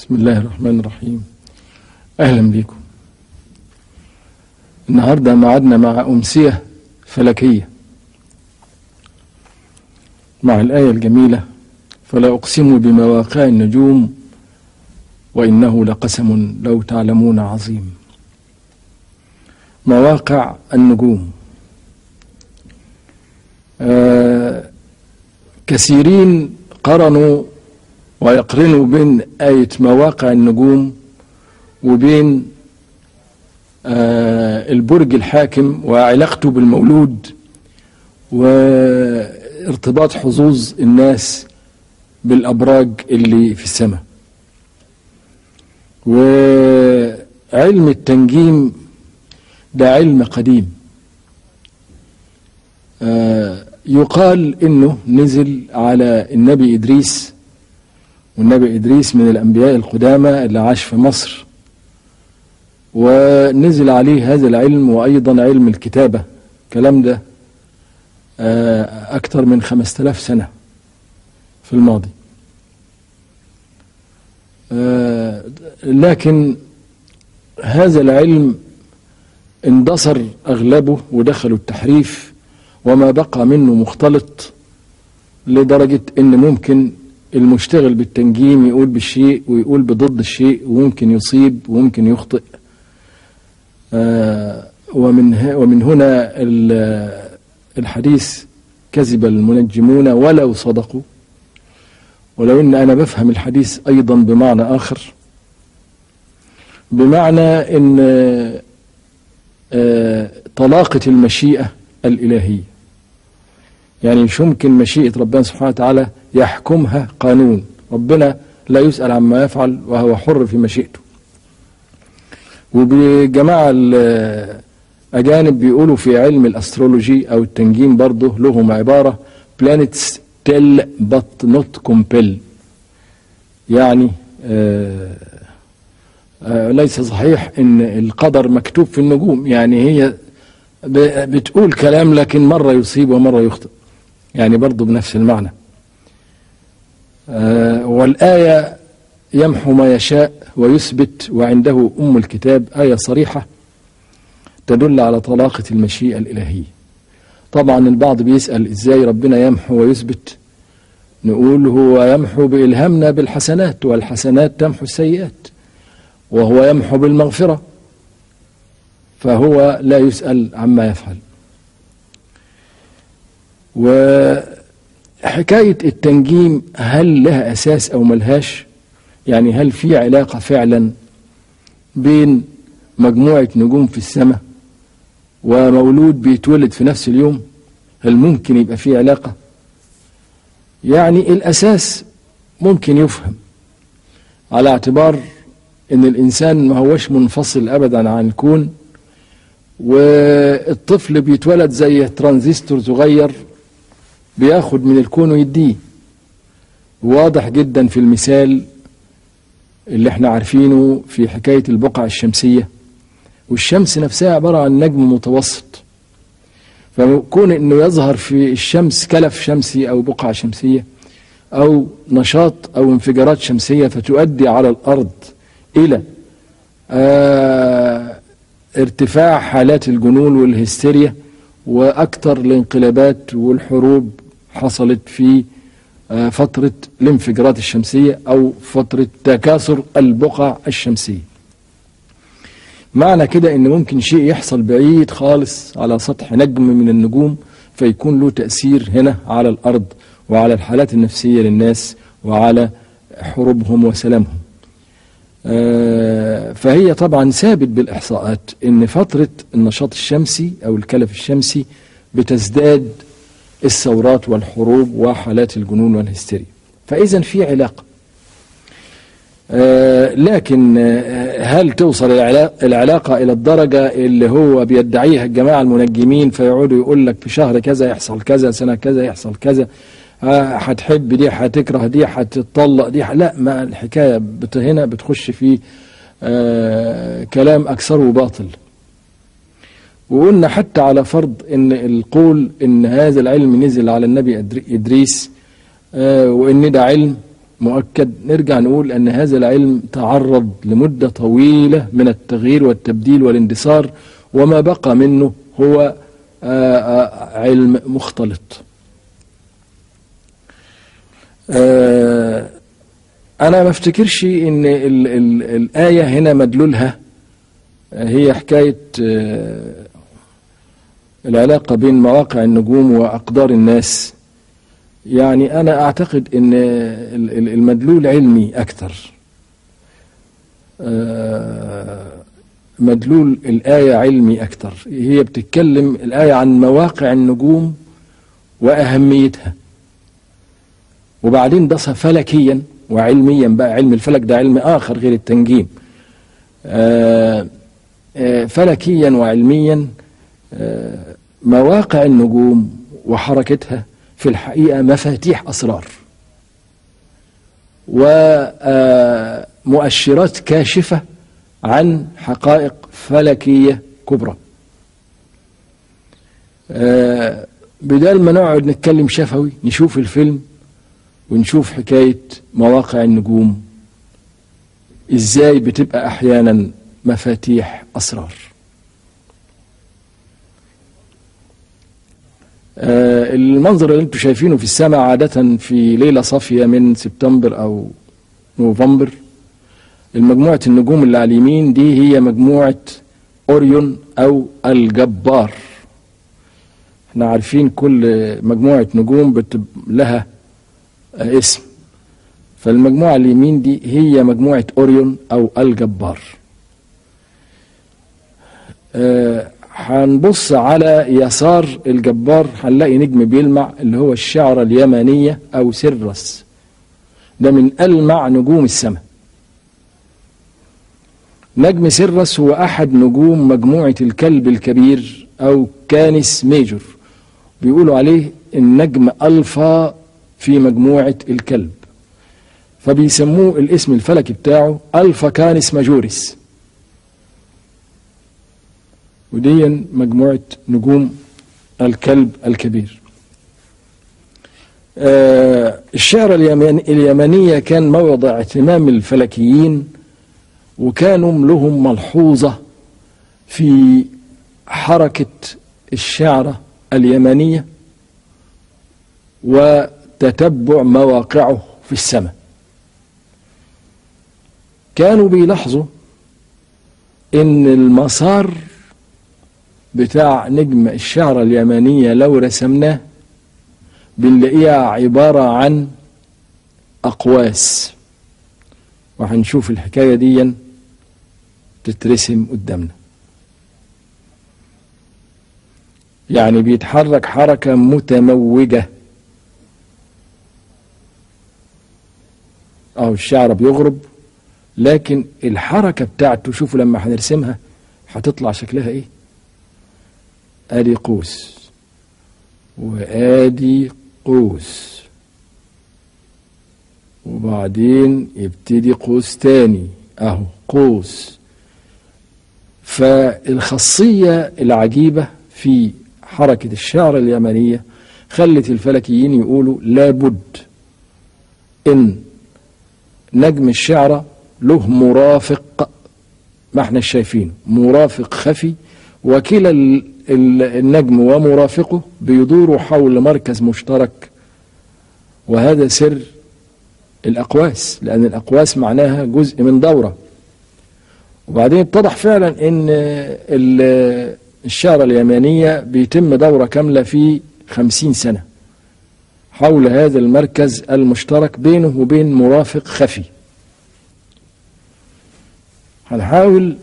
بسم الله الرحمن الرحيم أهلا بكم النهاردة معدنا مع أمسية فلكية مع الآية الجميلة فلا أقسم بمواقع النجوم وإنه لقسم لو تعلمون عظيم مواقع النجوم آه كثيرين قرنوا ويقرنوا بين آية مواقع النجوم وبين آه البرج الحاكم وعلاقته بالمولود وارتباط حظوظ الناس بالأبراج اللي في السماء وعلم التنجيم ده علم قديم آه يقال انه نزل على النبي ادريس والنبي ادريس من الانبياء القدامى اللي عاش في مصر ونزل عليه هذا العلم وايضا علم الكتابه الكلام ده اكثر من خمسة آلاف سنه في الماضي لكن هذا العلم اندثر اغلبه ودخلوا التحريف وما بقى منه مختلط لدرجة ان ممكن المشتغل بالتنجيم يقول بالشيء ويقول بضد الشيء وممكن يصيب وممكن يخطئ آه ومن ومن هنا الحديث كذب المنجمون ولو صدقوا ولو ان انا بفهم الحديث ايضا بمعنى اخر بمعنى ان آه طلاقة المشيئة الإلهية يعني مش ممكن مشيئة ربنا سبحانه وتعالى يحكمها قانون ربنا لا يسأل عما يفعل وهو حر في مشيئته وبجماعة الأجانب بيقولوا في علم الأسترولوجي أو التنجيم برضه لهم عبارة planets tell but not compel يعني آآ آآ ليس صحيح ان القدر مكتوب في النجوم يعني هي بتقول كلام لكن مرة يصيب ومرة يخطئ يعني برضه بنفس المعنى آه والآية يمحو ما يشاء ويثبت وعنده أم الكتاب آية صريحة تدل على طلاقة المشيئة الإلهية طبعا البعض بيسأل إزاي ربنا يمحو ويثبت نقول هو يمحو بإلهامنا بالحسنات والحسنات تمحو السيئات وهو يمحو بالمغفرة فهو لا يسأل عما يفعل وحكاية التنجيم هل لها أساس أو ملهاش يعني هل في علاقة فعلا بين مجموعة نجوم في السماء ومولود بيتولد في نفس اليوم هل ممكن يبقى في علاقة يعني الأساس ممكن يفهم على اعتبار ان الانسان ما هوش منفصل ابدا عن الكون والطفل بيتولد زي ترانزستور صغير بياخد من الكون ويديه واضح جدا في المثال اللي احنا عارفينه في حكاية البقع الشمسية والشمس نفسها عبارة عن نجم متوسط فكون انه يظهر في الشمس كلف شمسي او بقعة شمسية او نشاط او انفجارات شمسية فتؤدي على الارض الى آه ارتفاع حالات الجنون والهستيريا واكثر الانقلابات والحروب حصلت في آه فترة الانفجارات الشمسية او فترة تكاثر البقع الشمسية معنى كده ان ممكن شيء يحصل بعيد خالص على سطح نجم من النجوم فيكون له تأثير هنا على الارض وعلى الحالات النفسية للناس وعلى حروبهم وسلامهم آه فهي طبعا ثابت بالإحصاءات أن فترة النشاط الشمسي أو الكلف الشمسي بتزداد الثورات والحروب وحالات الجنون والهستيريا فإذا في علاقة آه لكن آه هل توصل العلاقة إلى الدرجة اللي هو بيدعيها الجماعة المنجمين فيقعدوا يقول لك في شهر كذا يحصل كذا سنة كذا يحصل كذا هتحب دي هتكره دي هتطلق دي لا ما الحكاية بت هنا بتخش في آه كلام أكثره باطل وقلنا حتى على فرض ان القول ان هذا العلم نزل على النبي إدريس آه وان ده علم مؤكد نرجع نقول أن هذا العلم تعرض لمدة طويلة من التغيير والتبديل والاندثار وما بقى منه هو آه، آه، علم مختلط آه، أنا ما افتكرش إن ال ال الآية هنا مدلولها هي حكاية العلاقة بين مواقع النجوم وأقدار الناس يعني أنا أعتقد أن المدلول علمي أكثر مدلول الآية علمي أكثر هي بتتكلم الآية عن مواقع النجوم وأهميتها وبعدين ده فلكيا وعلميا بقى علم الفلك ده علم آخر غير التنجيم فلكيا وعلميا مواقع النجوم وحركتها في الحقيقة مفاتيح أسرار ومؤشرات كاشفة عن حقائق فلكية كبرى بدل ما نقعد نتكلم شفوي نشوف الفيلم ونشوف حكاية مواقع النجوم ازاي بتبقى احيانا مفاتيح اسرار المنظر اللي انتم شايفينه في السماء عادة في ليلة صافية من سبتمبر او نوفمبر المجموعة النجوم اللي على اليمين دي هي مجموعة اوريون او الجبار احنا عارفين كل مجموعة نجوم لها اسم فالمجموعة اليمين دي هي مجموعة اوريون او الجبار هنبص أه على يسار الجبار هنلاقي نجم بيلمع اللي هو الشعرة اليمانية او سرس ده من ألمع نجوم السماء نجم سرس هو أحد نجوم مجموعة الكلب الكبير أو كانس ميجور بيقولوا عليه النجم ألفا في مجموعة الكلب فبيسموه الاسم الفلكي بتاعه ألفا كانس ماجوريس ودي مجموعة نجوم الكلب الكبير آه الشعر اليمن اليمنية كان موضع اهتمام الفلكيين وكانوا لهم ملحوظة في حركة الشعرة اليمنية وتتبع مواقعه في السماء كانوا بيلاحظوا ان المسار بتاع نجم الشعرة اليمنية لو رسمناه بنلاقيها عبارة عن أقواس وهنشوف الحكاية دي تترسم قدامنا يعني بيتحرك حركة متموجة أو الشعر بيغرب لكن الحركة بتاعته شوفوا لما هنرسمها هتطلع شكلها ايه ادي قوس وادي قوس وبعدين يبتدي قوس تاني اهو قوس فالخاصية العجيبة في حركة الشعر اليمنية خلت الفلكيين يقولوا لابد ان نجم الشعرة له مرافق ما احنا شايفينه مرافق خفي وكلا النجم ومرافقه بيدوروا حول مركز مشترك وهذا سر الأقواس لأن الأقواس معناها جزء من دورة وبعدين اتضح فعلا ان الشعرة اليمانية بيتم دورة كاملة في خمسين سنة حول هذا المركز المشترك بينه وبين مرافق خفي هنحاول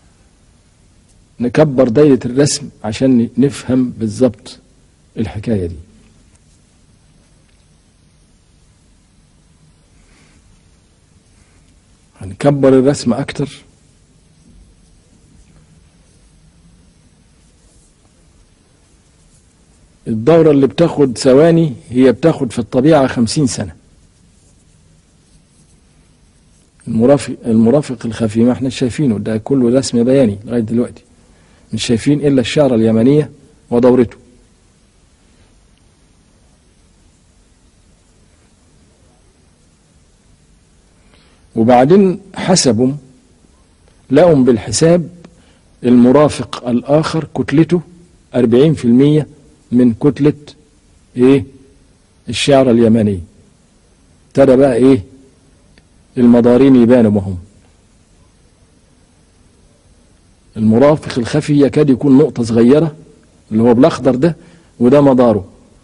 نكبر دايرة الرسم عشان نفهم بالظبط الحكاية دي هنكبر الرسم أكتر الدورة اللي بتاخد ثواني هي بتاخد في الطبيعة خمسين سنة المرافق المرافق الخفي ما احنا شايفينه ده كله رسم بياني لغاية دلوقتي مش شايفين إلا الشعرة اليمنية ودورته وبعدين حسبوا لقوا بالحساب المرافق الآخر كتلته 40% من كتلة إيه الشعر اليمني ابتدى بقى إيه المضارين يبانوا بهم المرافق الخفي يكاد يكون نقطة صغيرة اللي هو بالأخضر ده وده مداره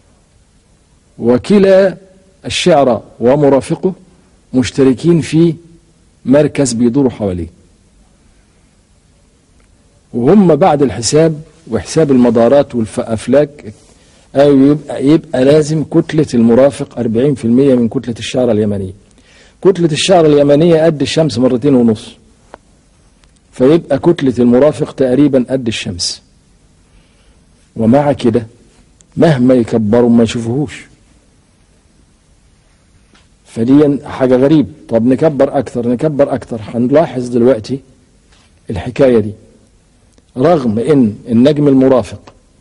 وكلا الشعر ومرافقه مشتركين في مركز بيدوروا حواليه وهم بعد الحساب وحساب المدارات والافلاك أو يبقى, يبقى لازم كتلة المرافق 40% من كتلة الشعر اليمنية كتلة الشعر اليمنية قد الشمس مرتين ونص فيبقى كتلة المرافق تقريبا قد الشمس ومع كده مهما يكبروا ما يشوفوهوش فدي حاجة غريب طب نكبر أكتر نكبر أكتر هنلاحظ دلوقتي الحكاية دي رغم ان النجم المرافق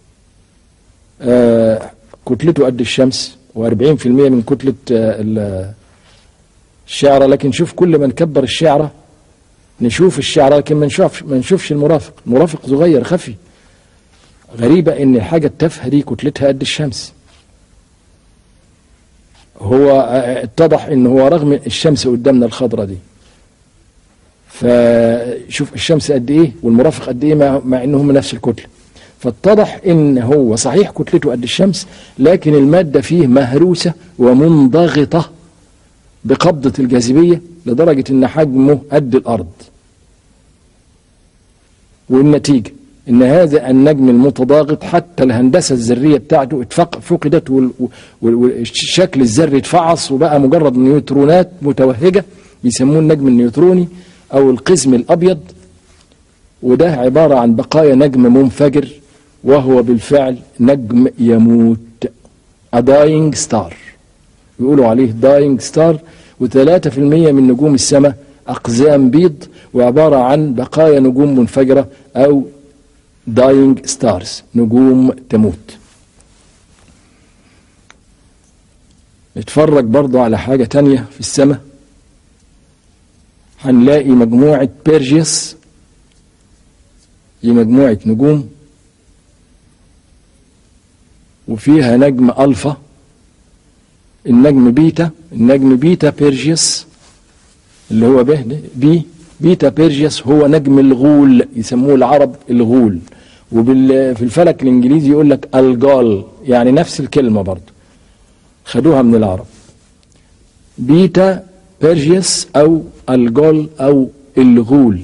آه كتلته قد الشمس و40% من كتلة آه الشعرة لكن شوف كل ما نكبر الشعرة نشوف الشعرة لكن ما نشوفش ما نشوفش المرافق المرافق صغير خفي غريبة ان الحاجة التافهة دي كتلتها قد الشمس هو اتضح ان هو رغم الشمس قدامنا الخضرة دي فشوف الشمس قد ايه والمرافق قد ايه مع, مع انهم نفس الكتله فاتضح ان هو صحيح كتلته قد الشمس لكن الماده فيه مهروسه ومنضغطه بقبضه الجاذبيه لدرجه ان حجمه قد الارض والنتيجه ان هذا النجم المتضاغط حتى الهندسه الذريه بتاعته اتفق فقدت والشكل الذري اتفعص وبقى مجرد نيوترونات متوهجه يسموه النجم النيوتروني او القزم الابيض وده عبارة عن بقايا نجم منفجر وهو بالفعل نجم يموت a dying star يقولوا عليه dying star وثلاثة في المية من نجوم السماء أقزام بيض وعبارة عن بقايا نجوم منفجرة أو dying stars نجوم تموت نتفرج برضه على حاجة تانية في السماء هنلاقي مجموعة بيرجيوس دي مجموعة نجوم وفيها نجم ألفا النجم بيتا النجم بيتا بيرجيوس اللي هو به بي بيتا بيرجيوس هو نجم الغول يسموه العرب الغول وفي الفلك الانجليزي يقول لك الجال يعني نفس الكلمه برضه خدوها من العرب بيتا بيرجيوس او الجول او الغول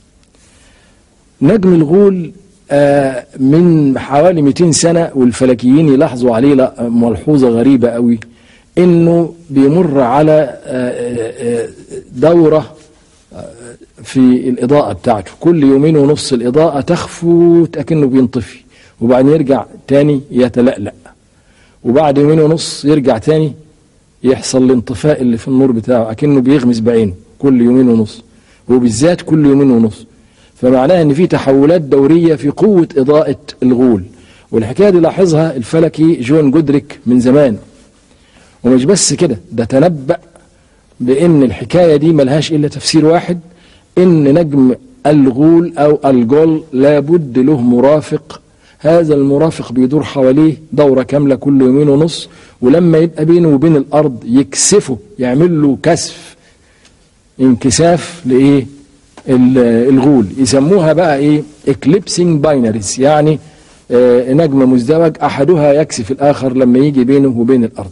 نجم الغول آه من حوالي 200 سنه والفلكيين يلاحظوا عليه ملحوظه غريبه قوي انه بيمر على آه دوره في الإضاءة بتاعته كل يومين ونص الإضاءة تخفو أكنه بينطفي وبعدين يرجع تاني يتلألأ وبعد يومين ونص يرجع تاني يحصل الانطفاء اللي في النور بتاعه أكنه بيغمس بعينه كل يومين ونص وبالذات كل يومين ونص فمعناها ان في تحولات دورية في قوة إضاءة الغول والحكاية دي لاحظها الفلكي جون جودريك من زمان ومش بس كده ده تنبأ بأن الحكاية دي ملهاش إلا تفسير واحد ان نجم الغول او الجول لابد له مرافق هذا المرافق بيدور حواليه دورة كاملة كل يومين ونص ولما يبقى بينه وبين الارض يكسفه يعمل له كسف انكساف لايه الغول يسموها بقى ايه eclipsing باينريز يعني آه نجم مزدوج احدها يكسف الاخر لما يجي بينه وبين الارض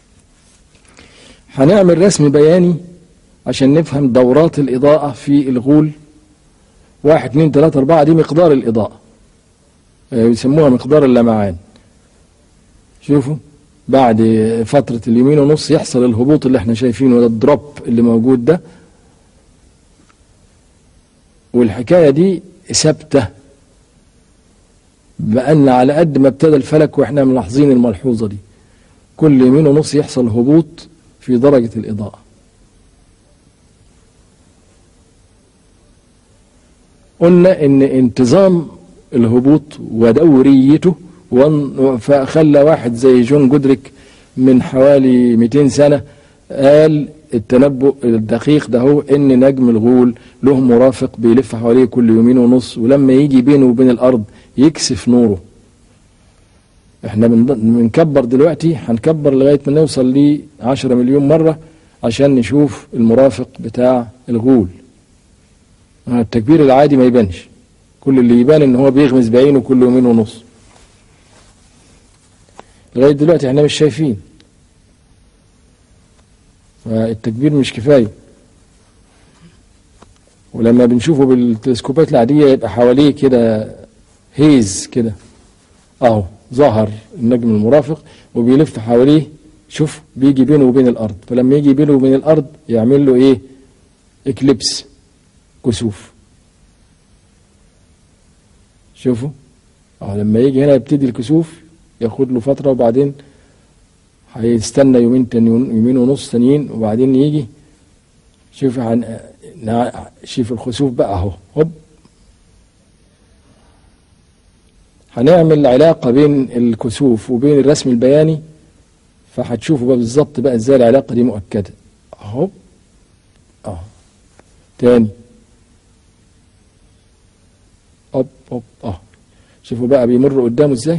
هنعمل رسم بياني عشان نفهم دورات الإضاءة في الغول واحد اتنين تلاتة أربعة دي مقدار الإضاءة يسموها مقدار اللمعان شوفوا بعد فترة اليمين ونص يحصل الهبوط اللي احنا شايفينه ده الدروب اللي موجود ده والحكاية دي ثابتة بأن على قد ما ابتدى الفلك واحنا ملاحظين الملحوظة دي كل يمين ونص يحصل هبوط في درجة الإضاءة قلنا ان انتظام الهبوط ودوريته فخلى واحد زي جون جودريك من حوالي 200 سنة قال التنبؤ الدقيق ده هو ان نجم الغول له مرافق بيلف حواليه كل يومين ونص ولما يجي بينه وبين الارض يكسف نوره احنا بن- بنكبر دلوقتي هنكبر لغايه ما نوصل ل 10 مليون مره عشان نشوف المرافق بتاع الغول آه، التكبير العادي ما يبانش كل اللي يبان ان هو بيغمز بعينه كل يومين ونص لغايه دلوقتي احنا مش شايفين فالتكبير مش كفايه ولما بنشوفه بالتلسكوبات العاديه يبقى حواليه كده هيز كده اهو ظهر النجم المرافق وبيلف حواليه شوف بيجي بينه وبين الارض فلما يجي بينه وبين الارض يعمل له ايه اكليبس كسوف شوفوا اه لما يجي هنا يبتدي الكسوف ياخد له فتره وبعدين هيستنى يومين تانيين يومين ونص تانيين وبعدين يجي شوف عن نع- شوف الخسوف بقى اهو هوب هنعمل علاقة بين الكسوف وبين الرسم البياني فهتشوفوا بقى بالظبط بقى ازاي العلاقة دي مؤكدة اهو اه تاني هوب هوب اه شوفوا بقى بيمر قدامه ازاي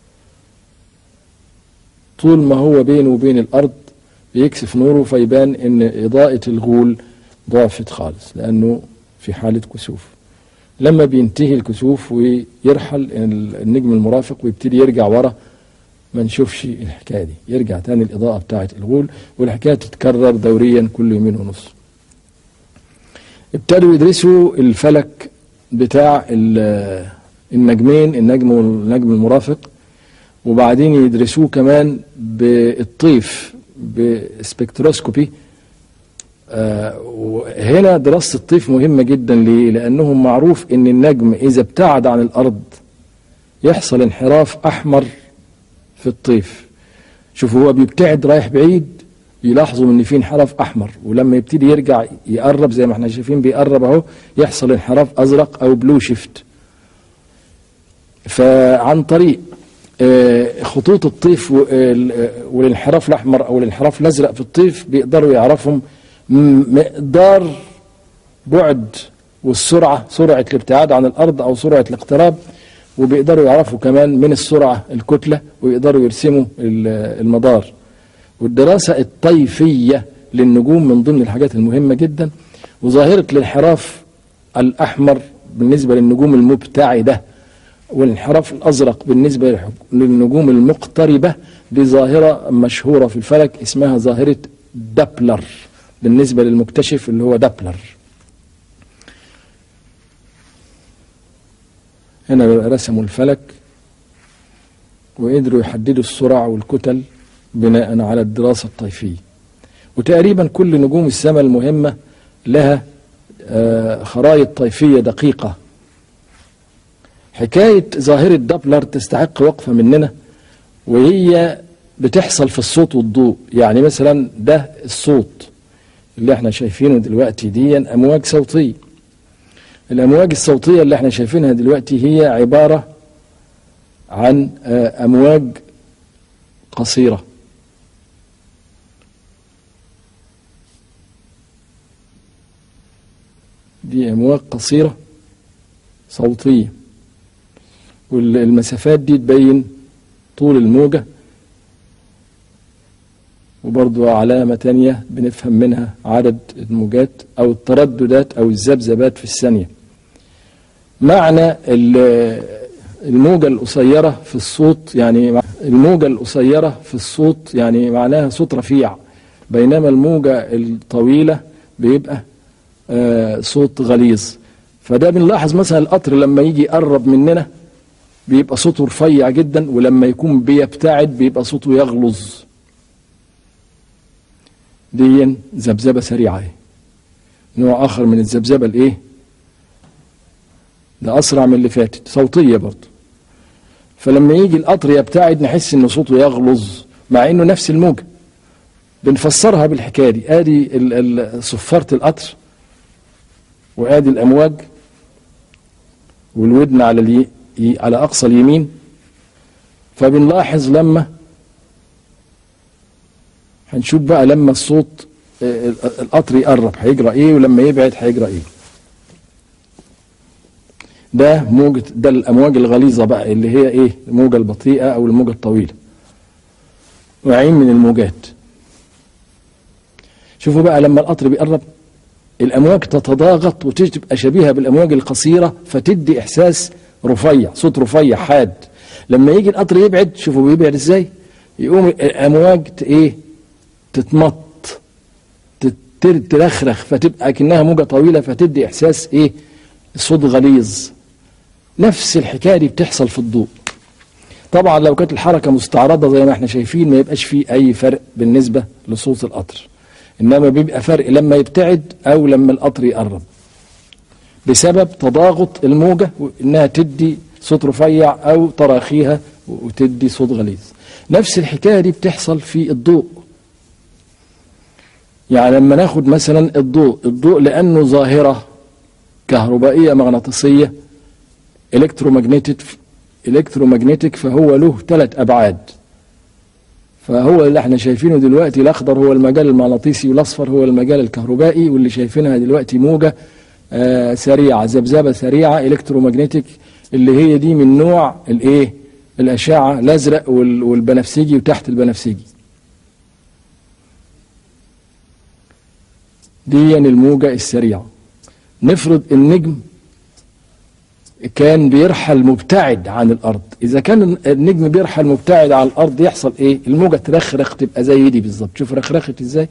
طول ما هو بينه وبين الارض بيكسف نوره فيبان ان اضاءة الغول ضعفت خالص لانه في حالة كسوف لما بينتهي الكسوف ويرحل النجم المرافق ويبتدي يرجع ورا ما نشوفش الحكايه دي يرجع تاني الاضاءه بتاعه الغول والحكايه تتكرر دوريا كل يومين ونص ابتدوا يدرسوا الفلك بتاع ال- النجمين النجم والنجم المرافق وبعدين يدرسوه كمان بالطيف بسبكتروسكوبي آه، وهنا دراسة الطيف مهمة جدا ليه؟ لأنه معروف إن النجم إذا ابتعد عن الأرض يحصل انحراف أحمر في الطيف شوفوا هو بيبتعد رايح بعيد يلاحظوا إن في انحراف أحمر ولما يبتدي يرجع يقرب زي ما احنا شايفين بيقرب أهو يحصل انحراف أزرق أو بلو شيفت فعن طريق آه، خطوط الطيف و- ال- والانحراف الأحمر أو الانحراف الأزرق في الطيف بيقدروا يعرفهم م- مقدار بعد والسرعة سرعة الابتعاد عن الأرض أو سرعة الاقتراب وبيقدروا يعرفوا كمان من السرعة الكتلة ويقدروا يرسموا ال- المدار والدراسة الطيفية للنجوم من ضمن الحاجات المهمة جدا وظاهرة الانحراف الأحمر بالنسبة للنجوم المبتعدة والانحراف الأزرق بالنسبة للح- للنجوم المقتربة دي ظاهرة مشهورة في الفلك اسمها ظاهرة دابلر بالنسبة للمكتشف اللي هو دابلر هنا رسموا الفلك وقدروا يحددوا السرعة والكتل بناء على الدراسة الطيفية وتقريبا كل نجوم السماء المهمة لها آه، خرائط طيفية دقيقة حكاية ظاهرة دابلر تستحق وقفة مننا وهي بتحصل في الصوت والضوء يعني مثلا ده الصوت اللي احنا شايفينه دلوقتي دي أمواج صوتية الأمواج الصوتية اللي احنا شايفينها دلوقتي هي عبارة عن آه، أمواج قصيرة دي أمواج قصيرة صوتية والمسافات دي تبين طول الموجة وبرضو علامة تانية بنفهم منها عدد الموجات أو الترددات أو الذبذبات في الثانية معنى ال- الموجة القصيرة في الصوت يعني مع- الموجة القصيرة في الصوت يعني معناها صوت رفيع بينما الموجة الطويلة بيبقى آه، صوت غليظ فده بنلاحظ مثلا القطر لما يجي يقرب مننا بيبقى صوته رفيع جدا ولما يكون بيبتعد بيبقى صوته يغلظ دي ذبذبة سريعة اهي. نوع آخر من الذبذبة الإيه؟ ده أسرع من اللي فاتت صوتية برضه فلما يجي القطر يبتعد نحس إن صوته يغلظ مع إنه نفس الموجة بنفسرها بالحكاية دي آدي ال- ال- صفارة القطر وآدي الأمواج والودن على الي... ي- على أقصى اليمين فبنلاحظ لما هنشوف بقى لما الصوت آه، القطر يقرب هيجرى ايه ولما يبعد هيجرى ايه ده موجة ده الامواج الغليظة بقى اللي هي ايه الموجة البطيئة او الموجة الطويلة نوعين من الموجات شوفوا بقى لما القطر بيقرب الامواج تتضاغط وتبقى شبيهة بالامواج القصيرة فتدي احساس رفيع صوت رفيع حاد لما يجي القطر يبعد شوفوا بيبعد ازاي يقوم الامواج ت- ايه تتمط تت- ترخرخ فتبقى كأنها موجة طويلة فتدي احساس ايه صوت غليظ نفس الحكاية دي بتحصل في الضوء طبعا لو كانت الحركة مستعرضة زي ما احنا شايفين ما يبقاش فيه اي فرق بالنسبة لصوت القطر انما بيبقى فرق لما يبتعد او لما القطر يقرب بسبب تضاغط الموجة انها تدي صوت رفيع او تراخيها وتدي صوت غليظ نفس الحكاية دي بتحصل في الضوء يعني لما ناخد مثلا الضوء الضوء لانه ظاهرة كهربائية مغناطيسية الكترومagnetic الكترومagnetic فهو له ثلاث ابعاد فهو اللي احنا شايفينه دلوقتي الاخضر هو المجال المغناطيسي والاصفر هو المجال الكهربائي واللي شايفينها دلوقتي موجه آه سريعه ذبذبه سريعه الكترومagnetic اللي هي دي من نوع الايه الاشعه الازرق وال- والبنفسجي وتحت البنفسجي دي الموجه السريعه نفرض النجم كان بيرحل مبتعد عن الارض اذا كان النجم بيرحل مبتعد عن الارض يحصل ايه الموجه ترخرخ تبقى زي دي بالظبط شوف رخرخت ازاي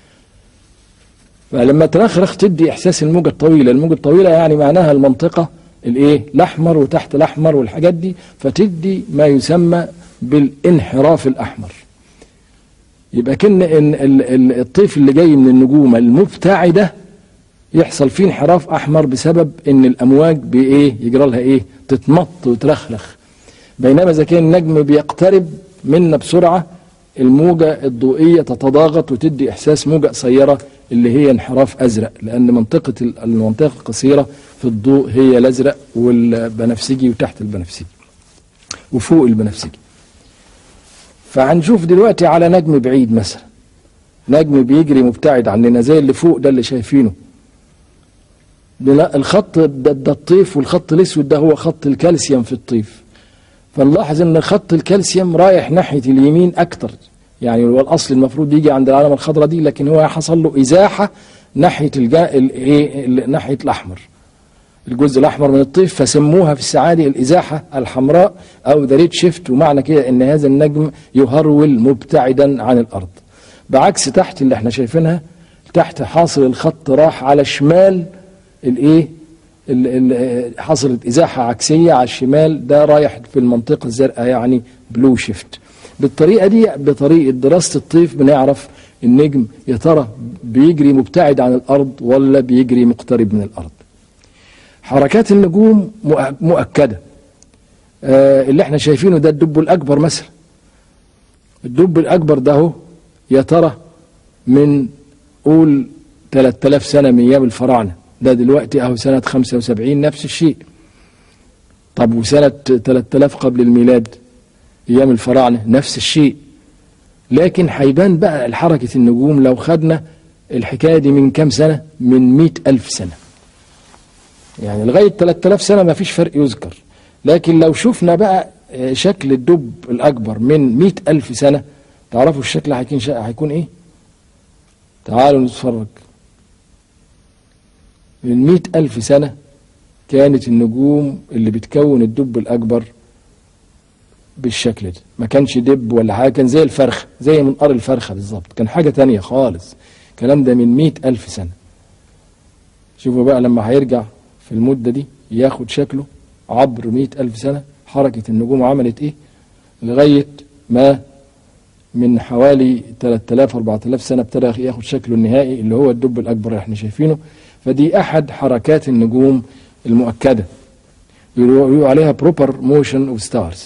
فلما ترخرخ تدي احساس الموجه الطويله الموجه الطويله يعني معناها المنطقه الايه الاحمر وتحت الاحمر والحاجات دي فتدي ما يسمى بالانحراف الاحمر يبقى كن إن ال- ال- الطيف اللي جاي من النجوم المبتعده يحصل فيه انحراف احمر بسبب ان الامواج بايه يجرى لها ايه تتمط وترخرخ بينما اذا كان النجم بيقترب منا بسرعه الموجه الضوئيه تتضاغط وتدي احساس موجه قصيره اللي هي انحراف ازرق لان منطقه ال- المنطقه القصيره في الضوء هي الازرق والبنفسجي وتحت البنفسجي وفوق البنفسجي فهنشوف دلوقتي على نجم بعيد مثلا نجم بيجري مبتعد عننا زي اللي فوق ده اللي شايفينه بلا- الخط ده, ده الطيف والخط الاسود ده هو خط الكالسيوم في الطيف فنلاحظ ان خط الكالسيوم رايح ناحيه اليمين اكتر يعني هو الاصل المفروض يجي عند العلامه الخضراء دي لكن هو حصل له ازاحه ناحيه الجا... ال... إيه... ال- ناحيه الاحمر الجزء الاحمر من الطيف فسموها في السعادة الازاحه الحمراء او ذا ريد شيفت ومعنى كده ان هذا النجم يهرول مبتعدا عن الارض بعكس تحت اللي احنا شايفينها تحت حاصل الخط راح على شمال الايه ال- ال- حصلت ازاحه عكسيه على الشمال ده رايح في المنطقه الزرقاء يعني بلو شيفت بالطريقه دي بطريقه دراسه الطيف بنعرف النجم يا ترى بيجري مبتعد عن الارض ولا بيجري مقترب من الارض حركات النجوم مؤ- مؤكده آه اللي احنا شايفينه ده الدب الاكبر مثلا الدب الاكبر ده هو يا ترى من قول 3000 سنه من ايام الفراعنه ده دلوقتي اهو سنه 75 نفس الشيء طب وسنه 3000 قبل الميلاد ايام الفراعنه نفس الشيء لكن هيبان بقى حركه النجوم لو خدنا الحكايه دي من كام سنه من مئة ألف سنه يعني لغايه 3000 سنه ما فيش فرق يذكر لكن لو شفنا بقى آه، شكل الدب الاكبر من مئة ألف سنه تعرفوا الشكل هيكون شا- هيكون ايه تعالوا نتفرج من مئة ألف سنة كانت النجوم اللي بتكون الدب الأكبر بالشكل ده ما كانش دب ولا حاجة كان زي الفرخة زي منقار الفرخة بالظبط كان حاجة تانية خالص الكلام ده من مئة ألف سنة شوفوا بقى لما هيرجع في المدة دي ياخد شكله عبر مئة ألف سنة حركة النجوم عملت إيه لغاية ما من حوالي 3000 4000 سنه ابتدى ياخد شكله النهائي اللي هو الدب الاكبر اللي احنا شايفينه فدي احد حركات النجوم المؤكده بيقولوا بيقولوا عليها بروبر موشن اوف ستارز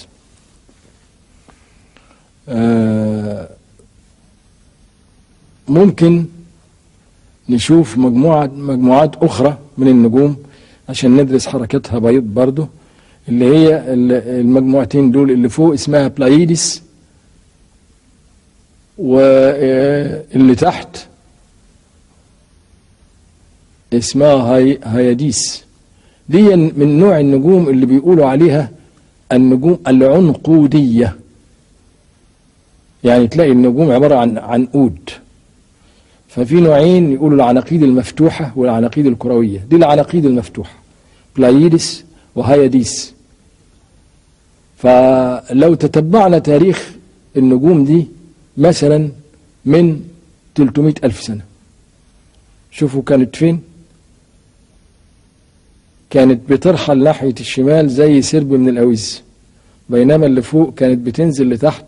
ممكن نشوف مجموعة مجموعات أخرى من النجوم عشان ندرس حركتها بيض برضه اللي هي ال- المجموعتين دول اللي فوق اسمها بلايدس واللي تحت اسمها هاي هياديس دي من نوع النجوم اللي بيقولوا عليها النجوم العنقودية يعني تلاقي النجوم عبارة عن عنقود ففي نوعين يقولوا العناقيد المفتوحة والعناقيد الكروية دي العناقيد المفتوحة بلايدس وهياديس فلو تتبعنا تاريخ النجوم دي مثلا من 300 ألف سنة شوفوا كانت فين كانت بترحل ناحية الشمال زي سرب من الأوز بينما اللي فوق كانت بتنزل لتحت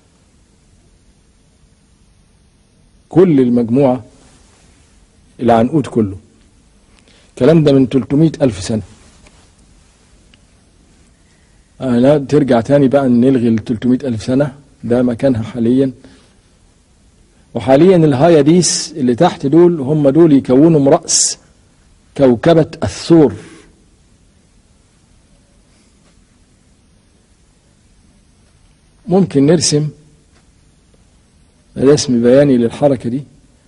كل المجموعة العنقود كله الكلام ده من 300 ألف سنة أنا ترجع تاني بقى نلغي ال 300 ألف سنة ده مكانها حاليا وحاليا الهاياديس اللي تحت دول هم دول يكونوا رأس كوكبة الثور ممكن نرسم رسم بياني للحركة دي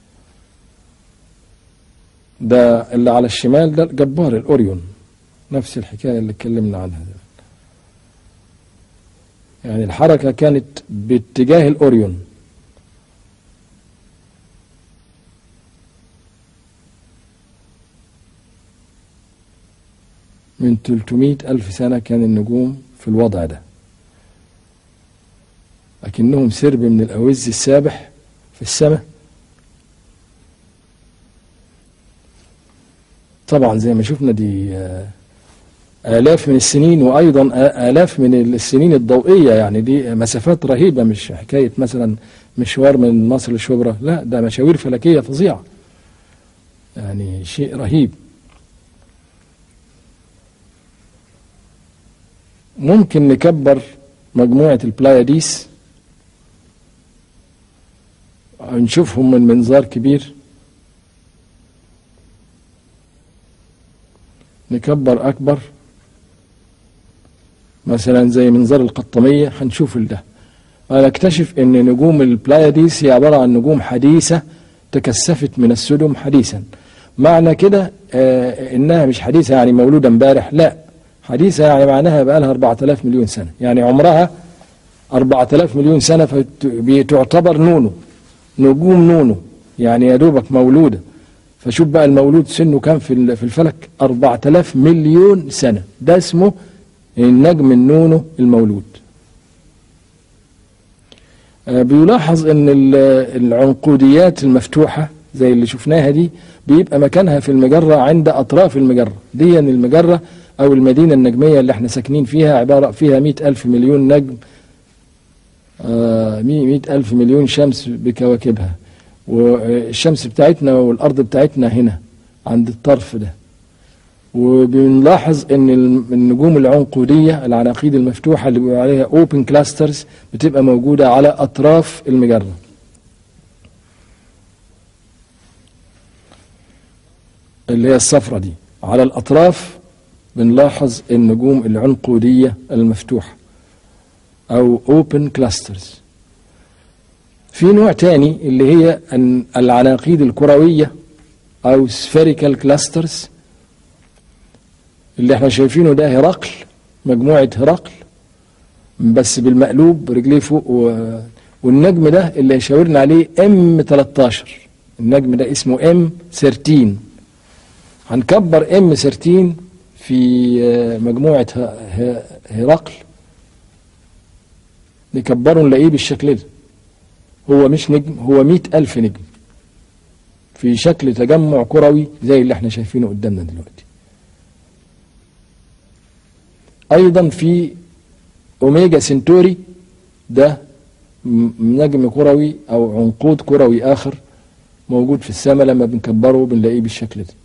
ده اللي على الشمال ده جبار الأوريون نفس الحكاية اللي اتكلمنا عنها ده. يعني الحركة كانت باتجاه الأوريون من 300 ألف سنة كان النجوم في الوضع ده لكنهم سرب من الأوز السابح في السماء طبعا زي ما شفنا دي آلاف من السنين وأيضا آلاف من السنين الضوئية يعني دي مسافات رهيبة مش حكاية مثلا مشوار من مصر لشبرا لا ده مشاوير فلكية فظيعة يعني شيء رهيب ممكن نكبر مجموعة البلاياديس نشوفهم من منظار كبير نكبر أكبر مثلا زي منظار القطامية هنشوف ده ونكتشف ان نجوم البلاياديس هي عبارة عن نجوم حديثة تكثفت من السدم حديثا معنى كده آه انها مش حديثة يعني مولودة امبارح لا حديثة يعني معناها بقى لها 4000 مليون سنة يعني عمرها 4000 مليون سنة فتعتبر نونو نجوم نونو يعني يا دوبك مولودة فشوف بقى المولود سنه كام في في الفلك 4000 مليون سنة ده اسمه النجم النونو المولود بيلاحظ ان العنقوديات المفتوحة زي اللي شفناها دي بيبقى مكانها في المجرة عند أطراف المجرة دي المجرة أو المدينة النجمية اللي احنا ساكنين فيها عبارة فيها مئة ألف مليون نجم مئة ألف مليون شمس بكواكبها والشمس بتاعتنا والأرض بتاعتنا هنا عند الطرف ده وبنلاحظ ان النجوم العنقوديه العناقيد المفتوحه اللي بيقولوا عليها اوبن كلاسترز بتبقى موجوده على اطراف المجره اللي هي الصفرة دي على الاطراف بنلاحظ النجوم العنقوديه المفتوحه او اوبن كلاسترز في نوع تاني اللي هي العناقيد الكرويه او سفيريكال كلاسترز اللي احنا شايفينه ده هرقل مجموعة هرقل بس بالمقلوب رجليه فوق و... والنجم ده اللي يشاورنا عليه ام 13 النجم ده اسمه ام 13 هنكبر ام 13 في مجموعة هرقل نكبره نلاقيه بالشكل ده هو مش نجم هو مئة ألف نجم في شكل تجمع كروي زي اللي احنا شايفينه قدامنا دلوقتي ايضا في اوميجا سنتوري ده نجم كروي او عنقود كروي اخر موجود في السماء لما بنكبره بنلاقيه بالشكل ده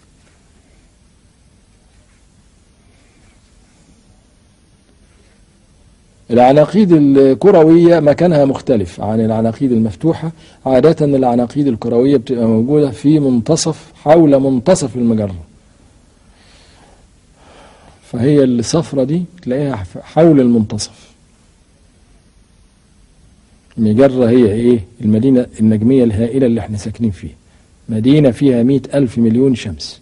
العناقيد الكروية مكانها مختلف عن العناقيد المفتوحة عادة العناقيد الكروية بتبقى موجودة في منتصف حول منتصف المجرة فهي الصفرة دي تلاقيها حول المنتصف المجرة هي ايه المدينة النجمية الهائلة اللي احنا ساكنين فيها مدينة فيها مئة ألف مليون شمس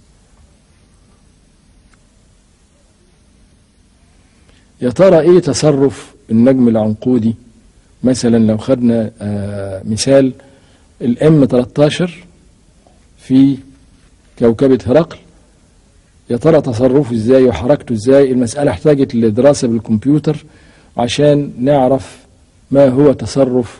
يا ترى ايه تصرف النجم العنقودي مثلا لو خدنا آه مثال الام 13 في كوكبة هرقل يا ترى تصرفه ازاي وحركته ازاي المسألة احتاجت لدراسة بالكمبيوتر عشان نعرف ما هو تصرف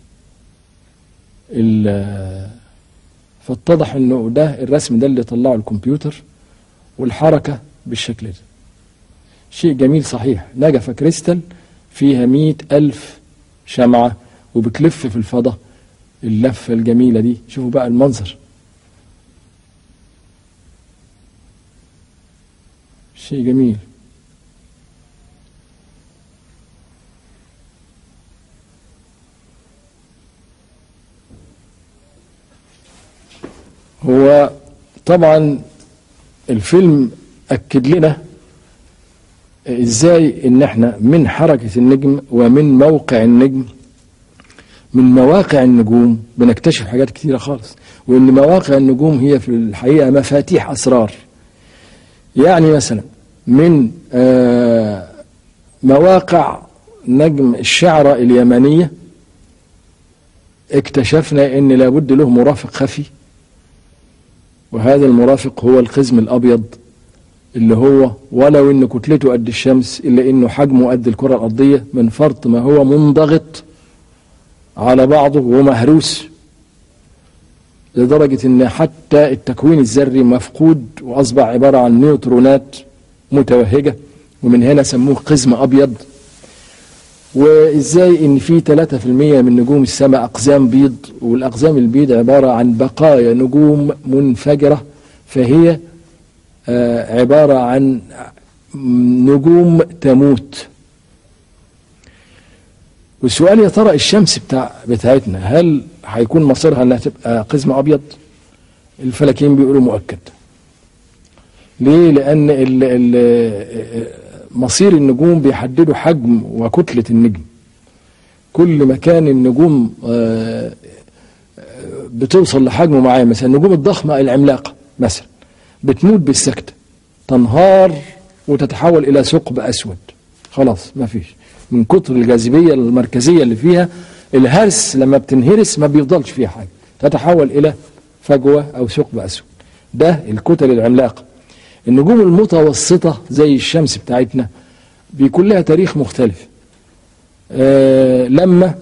فاتضح انه ده الرسم ده اللي طلعه الكمبيوتر والحركة بالشكل ده شيء جميل صحيح نجفة كريستال فيها مئة ألف شمعة وبتلف في الفضاء اللفة الجميلة دي شوفوا بقى المنظر شيء جميل هو طبعا الفيلم أكد لنا ازاي ان احنا من حركة النجم ومن موقع النجم من مواقع النجوم بنكتشف حاجات كثيرة خالص وان مواقع النجوم هي في الحقيقة مفاتيح اسرار يعني مثلا من آه مواقع نجم الشعرة اليمنية اكتشفنا ان لابد له مرافق خفي وهذا المرافق هو القزم الابيض اللي هو ولو ان كتلته قد الشمس الا انه حجمه قد الكره الارضيه من فرط ما هو منضغط على بعضه ومهروس لدرجه ان حتى التكوين الذري مفقود واصبح عباره عن نيوترونات متوهجه ومن هنا سموه قزم ابيض وازاي ان في 3% من نجوم السماء اقزام بيض والاقزام البيض عباره عن بقايا نجوم منفجره فهي آه عبارة عن نجوم تموت والسؤال يا ترى الشمس بتاع بتاعتنا هل هيكون مصيرها انها تبقى قزم ابيض الفلكيين بيقولوا مؤكد ليه لان ال ال مصير النجوم بيحددوا حجم وكتلة النجم كل ما كان النجوم آه بتوصل لحجم معين مثلا النجوم الضخمة العملاقة مثلا بتموت بالسكتة تنهار وتتحول إلى ثقب أسود خلاص ما فيش من كتر الجاذبية المركزية اللي فيها الهرس لما بتنهرس ما بيفضلش فيها حاجة تتحول إلى فجوة أو ثقب أسود ده الكتل العملاقة النجوم المتوسطة زي الشمس بتاعتنا بيكون لها تاريخ مختلف آه لما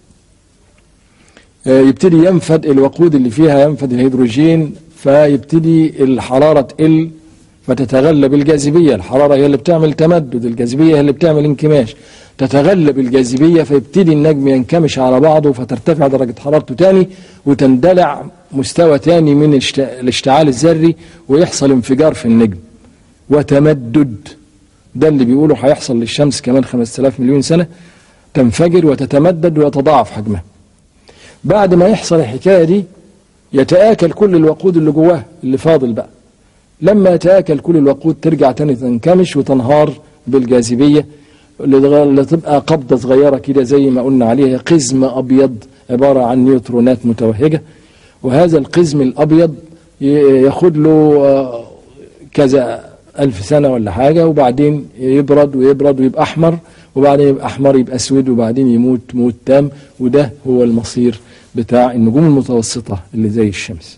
آه يبتدي ينفد الوقود اللي فيها ينفد الهيدروجين فيبتدي الحرارة تقل فتتغلب الجاذبية الحرارة هي اللي بتعمل تمدد الجاذبية هي اللي بتعمل انكماش تتغلب الجاذبية فيبتدي النجم ينكمش على بعضه فترتفع درجة حرارته تاني وتندلع مستوى تاني من الاشتعال الذري ويحصل انفجار في النجم وتمدد ده اللي بيقولوا هيحصل للشمس كمان 5000 مليون سنة تنفجر وتتمدد ويتضاعف حجمها بعد ما يحصل الحكاية دي يتآكل كل الوقود اللي جواه اللي فاضل بقى لما يتآكل كل الوقود ترجع تاني تنكمش وتنهار بالجاذبية اللي تبقى قبضة صغيرة كده زي ما قلنا عليها قزم أبيض عبارة عن نيوترونات متوهجة وهذا القزم الأبيض ياخد له كذا ألف سنة ولا حاجة وبعدين يبرد ويبرد ويبقى أحمر وبعدين يبقى أحمر يبقى أسود وبعدين يموت موت تام وده هو المصير بتاع النجوم المتوسطة اللي زي الشمس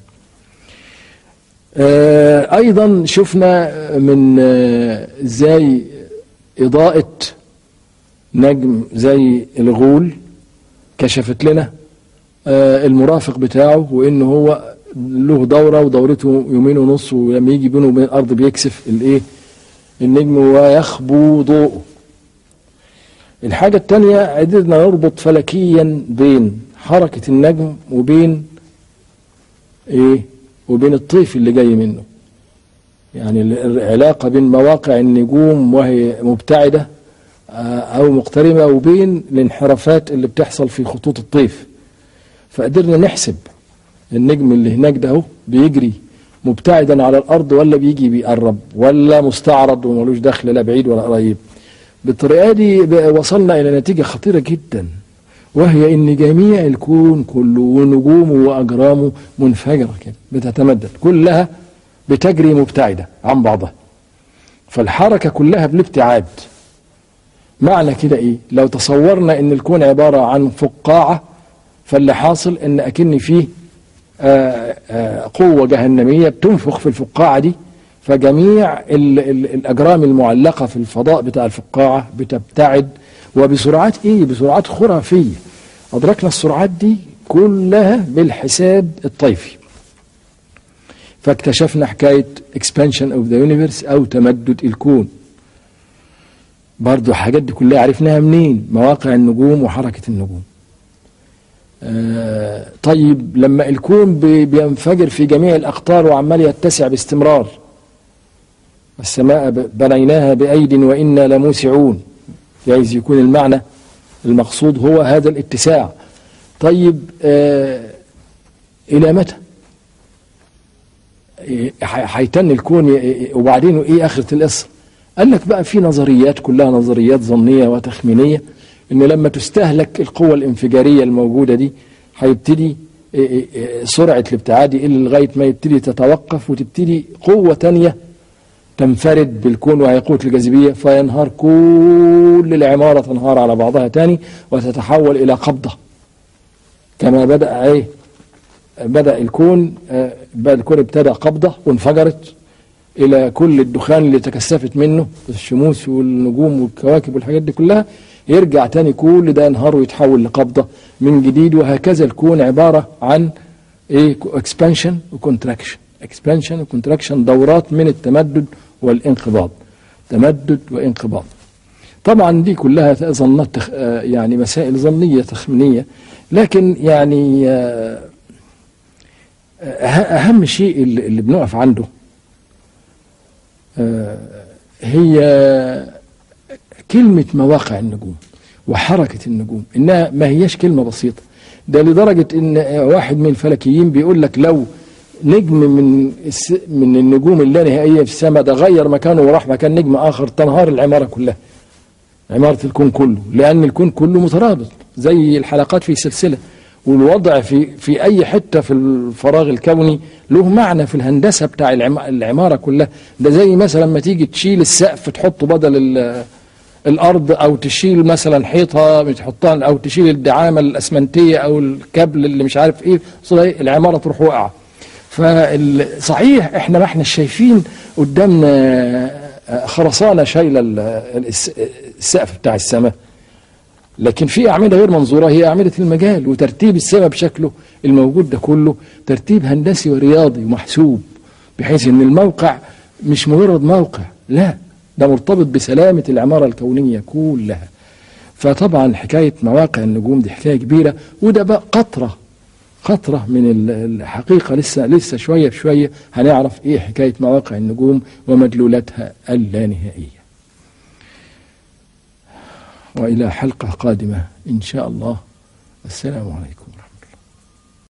آه أيضا شفنا من آه ازاي إضاءة نجم زي الغول كشفت لنا آه المرافق بتاعه وإن هو له دورة ودورته يومين ونص ولما يجي بينه وبين الأرض بيكسف الإيه النجم ويخبو ضوءه الحاجة التانية قدرنا نربط فلكيا بين حركة النجم وبين ايه وبين الطيف اللي جاي منه يعني العلاقة بين مواقع النجوم وهي مبتعدة او مقتربة وبين الانحرافات اللي بتحصل في خطوط الطيف فقدرنا نحسب النجم اللي هناك ده بيجري مبتعدا على الارض ولا بيجي بيقرب ولا مستعرض وملوش دخل لا بعيد ولا قريب بالطريقه دي وصلنا الى نتيجه خطيره جدا وهي ان جميع الكون كله ونجومه واجرامه منفجره كده بتتمدد كلها بتجري مبتعده عن بعضها فالحركه كلها بالابتعاد معنى كده ايه لو تصورنا ان الكون عباره عن فقاعه فاللي حاصل ان اكن فيه آآ آآ قوه جهنميه بتنفخ في الفقاعه دي فجميع ال ال الاجرام المعلقه في الفضاء بتاع الفقاعه بتبتعد وبسرعات ايه بسرعات خرافيه ادركنا السرعات دي كلها بالحساب الطيفي فاكتشفنا حكايه expansion of the universe او تمدد الكون برضو الحاجات دي كلها عرفناها منين مواقع النجوم وحركه النجوم آه طيب لما الكون بينفجر في جميع الاقطار وعمال يتسع باستمرار السماء بنيناها بأيد وإنا لموسعون جايز يكون المعنى المقصود هو هذا الاتساع طيب آه إلى متى هيتن الكون وبعدين ايه اخره القصه قال لك بقى في نظريات كلها نظريات ظنيه وتخمينيه ان لما تستهلك القوه الانفجاريه الموجوده دي هيبتدي سرعه الابتعاد يقل لغايه ما يبتدي تتوقف وتبتدي قوه تانيه تنفرد بالكون وهي قوة الجاذبية فينهار كل العمارة تنهار على بعضها تاني وتتحول إلى قبضة كما بدأ إيه بدأ الكون آه الكون ابتدأ قبضة وانفجرت إلى كل الدخان اللي تكثفت منه الشموس والنجوم والكواكب والحاجات دي كلها يرجع تاني كل ده ينهار ويتحول لقبضة من جديد وهكذا الكون عبارة عن ايه اكسبانشن وكونتراكشن اكسبانشن وكونتراكشن دورات من التمدد والانقباض تمدد وانقباض طبعا دي كلها ظنات تخ... يعني مسائل ظنية تخمينية لكن يعني أهم شيء اللي بنقف عنده هي كلمة مواقع النجوم وحركة النجوم إنها ما هيش كلمة بسيطة ده لدرجة إن واحد من الفلكيين بيقول لك لو نجم من الس... من النجوم اللانهائيه في السماء ده غير مكانه وراح مكان نجم اخر تنهار العماره كلها. عماره الكون كله لان الكون كله مترابط زي الحلقات في سلسله والوضع في في اي حته في الفراغ الكوني له معنى في الهندسه بتاع العم... العماره كلها ده زي مثلا لما تيجي تشيل السقف تحطه بدل ال... الارض او تشيل مثلا حيطه تحطها او تشيل الدعامه الاسمنتيه او الكابل اللي مش عارف ايه العماره تروح واقعه. فصحيح احنا ما احنا شايفين قدامنا خرسانه شايله السقف بتاع السماء لكن في اعمده غير منظوره هي اعمده المجال وترتيب السماء بشكله الموجود ده كله ترتيب هندسي ورياضي ومحسوب بحيث ان الموقع مش مجرد موقع لا ده مرتبط بسلامه العماره الكونيه كلها فطبعا حكايه مواقع النجوم دي حكايه كبيره وده بقى قطره قطرة من الحقيقة لسه لسه شوية بشوية هنعرف ايه حكاية مواقع النجوم ومدلولاتها اللانهائية. وإلى حلقة قادمة إن شاء الله السلام عليكم.